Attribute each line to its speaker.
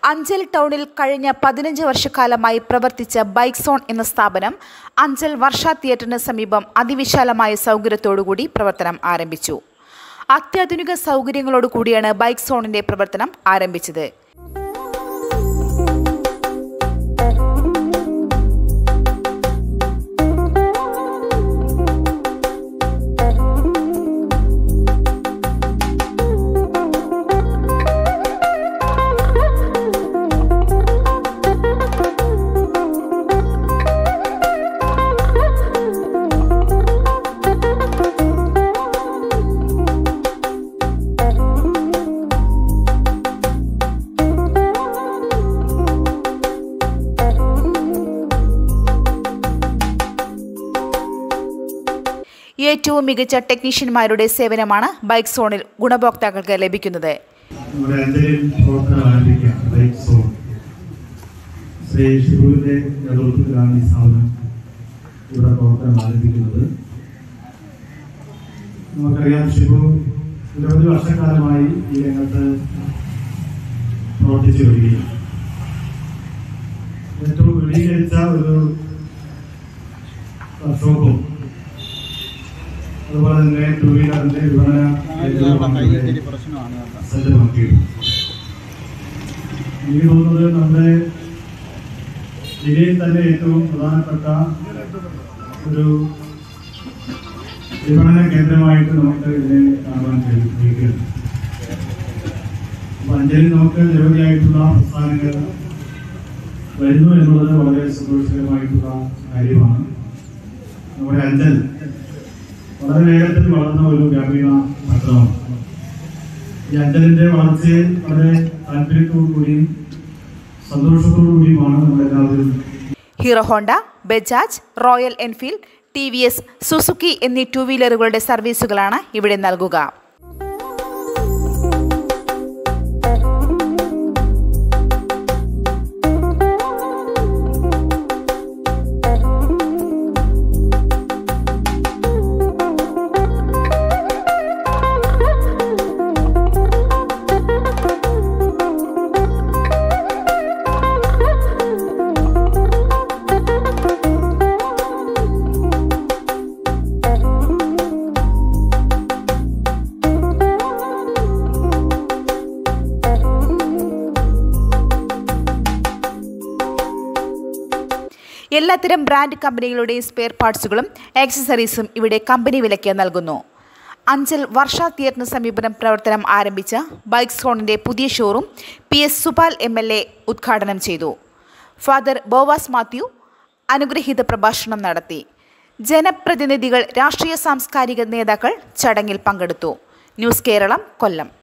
Speaker 1: അഞ്ചൽ ടൗണിൽ കഴിഞ്ഞ പതിനഞ്ച് വർഷക്കാലമായി പ്രവർത്തിച്ച ബൈക്ക് സോൺ എന്ന സ്ഥാപനം അഞ്ചൽ വർഷ തിയേറ്ററിന് സമീപം അതിവിശാലമായ സൗകര്യത്തോടുകൂടി പ്രവർത്തനം ആരംഭിച്ചു അത്യാധുനിക സൗകര്യങ്ങളോടുകൂടിയാണ് ബൈക്ക് സോണിന്റെ പ്രവർത്തനം ആരംഭിച്ചത് ഏറ്റവും മികച്ച ടെക്നീഷ്യന്മാരുടെ സേവനമാണ് ബൈക്ക് സോണിൽ ഗുണഭോക്താക്കൾക്ക് ലഭിക്കുന്നത്
Speaker 2: നമ്മുടെ അഞ്ചലിൽ പ്രവർത്തനം ആരംഭിക്കാം ബൈക്ക് സോൺ ശ്രീ ഷിബുവിന്റെ നേതൃത്വത്തിലാണ് ഈ സ്ഥാപനം ഇവിടെ പ്രവർത്തനം ആരംഭിക്കുന്നത് നമുക്കറിയാം ഷിബു നിരവധി വർഷക്കാലമായി ഈ രംഗത്ത് പ്രവർത്തിച്ചു വരികയാണ് ഏറ്റവും വിപുലീകരിച്ച ഒരു വർക്ക്ഷോപ്പും അതുപോലെ തന്നെ ടൂ വീലറിന്റെ വിപണന കേന്ദ്രവും ഇവിടെ
Speaker 3: പ്രശ്നമാണ് കേട്ടോ
Speaker 2: സജ്ജമാക്കിയിരുന്നു എനിക്ക് തോന്നുന്നത് നമ്മുടെ ജില്ലയിൽ തന്നെ ഏറ്റവും പ്രധാനപ്പെട്ട ഒരു വിപണന കേന്ദ്രമായിട്ട് നമുക്ക് ഇതിനെ കാണുവാൻ കഴിയും കഴിയുകയാണ് അപ്പൊ അഞ്ചലിൽ നമുക്ക് നിരവധിയായിട്ടുള്ള പ്രസ്ഥാനങ്ങൾ വരുന്നു എന്നുള്ളത് വളരെ സന്തോഷകരമായിട്ടുള്ള കാര്യമാണ് നമ്മുടെ അഞ്ചൽ വളരെ വേഗത്തിൽ വളർന്ന ഒരു ഗ്രാമീണ പട്ടണമാണ് ഈ അഞ്ചലിന്റെ വളർച്ചയെ വളരെ താല്പര്യത്തോടു കൂടിയും സന്തോഷത്തോടു കൂടിയുമാണ് നമ്മളെല്ലാവരും
Speaker 1: Hero Honda Bajaj Royal Enfield T V S Suzuki എന്നീ ടു വീലറുകളുടെ സർവീസുകളാണ് ഇവിടെ നൽകുക എല്ലാത്തരം ബ്രാൻഡ് കമ്പനികളുടെയും സ്പെയർ പാർട്സുകളും ആക്സസറീസും ഇവിടെ കമ്പനി വിലയ്ക്ക് നൽകുന്നു അഞ്ചൽ വർഷ തിയേറ്ററിന് സമീപനം പ്രവർത്തനം ആരംഭിച്ച ബൈക്ക് സോണിന്റെ പുതിയ showroom P S Supal M L A ഉദ്ഘാടനം ചെയ്തു ഫാദർ ബോവാസ് മാത്യു അനുഗ്രഹീത പ്രഭാഷണം നടത്തി ജനപ്രതിനിധികൾ രാഷ്ട്രീയ സാംസ്കാരിക നേതാക്കൾ ചടങ്ങിൽ പങ്കെടുത്തു ന്യൂസ് കേരളം കൊല്ലം